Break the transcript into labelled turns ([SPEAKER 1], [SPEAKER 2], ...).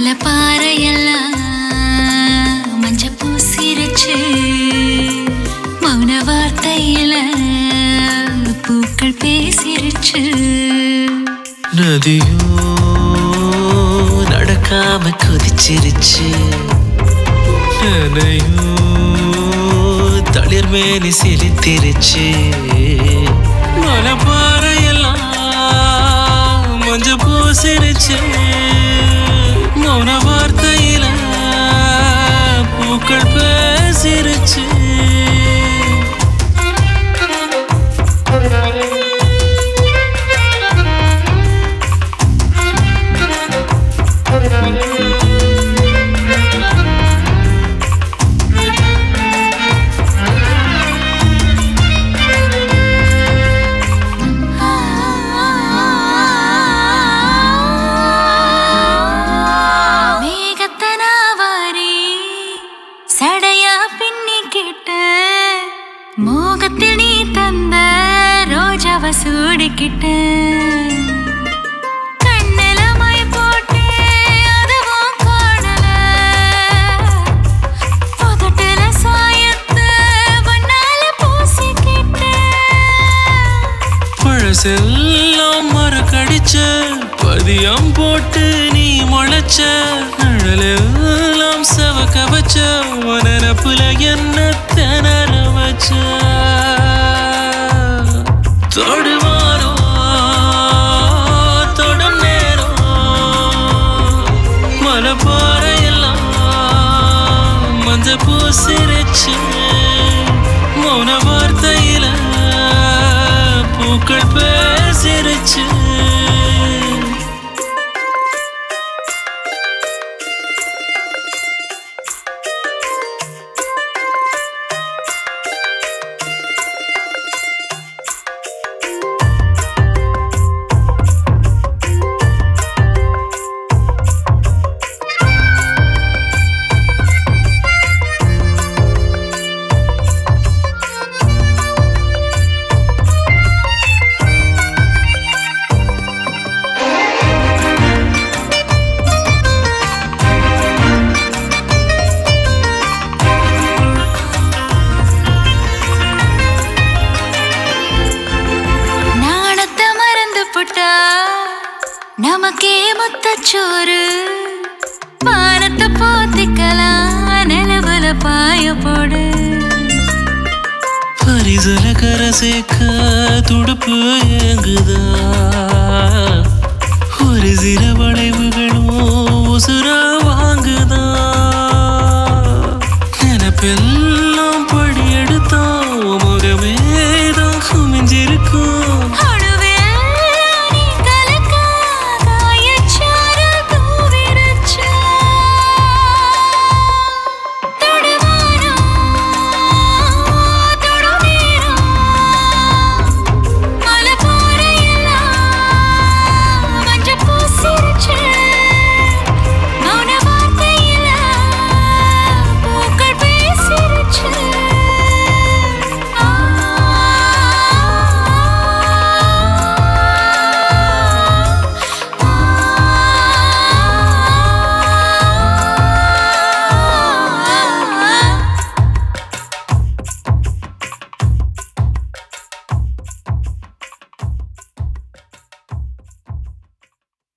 [SPEAKER 1] மலைப்பாறையெல்லாம் மஞ்ச பூசிருச்சு மௌன வார்த்தையில பூக்கள் பேசிருச்சு
[SPEAKER 2] நதியோ நடக்காம கொதிச்சிருச்சு நனையோ தளிர் மேனி செலுத்திருச்சு மலைப்பாறையெல்லாம் மஞ்ச பூசிருச்சு மௌன வார்த்தையில பூக்கள் பேசிருச்சு
[SPEAKER 1] மேகத்தனாவாரி சடையா பின்னிக்கிட்ட மோகத்தில் நீ தந்த ரோஜாவ சூடிக்கிட்ட கண்ணுல மை போட்டு அதுவும் காணல உதட்டுல சாயத்தை வண்ணால பூசிக்கிட்ட
[SPEAKER 2] பழசெல்லாம் மறக்கடிச்ச பதியம் போட்டு நீ முளைச்ச நிழலெல்லாம் செவக்க வச்ச நினப்புல என்ன திணற வச்ச தொடுவாரோ தொடும் நேரம் மலைப்பாறையெல்லாம் மஞ்ச பூசிருச்சு மௌன வார்த்தையில பூக்கள் பேசிருச்சு
[SPEAKER 1] நாணத்தை மறந்து புட்டா நமக்கே முத்தச்சோறு பானத்தை போத்திக்கலாம் நிலவுல பாய போடு
[SPEAKER 2] பரிசல கரை சேர்க்க துடுப்பு ஏங்குதா ஒரு சில வளைவுகளும் உசுர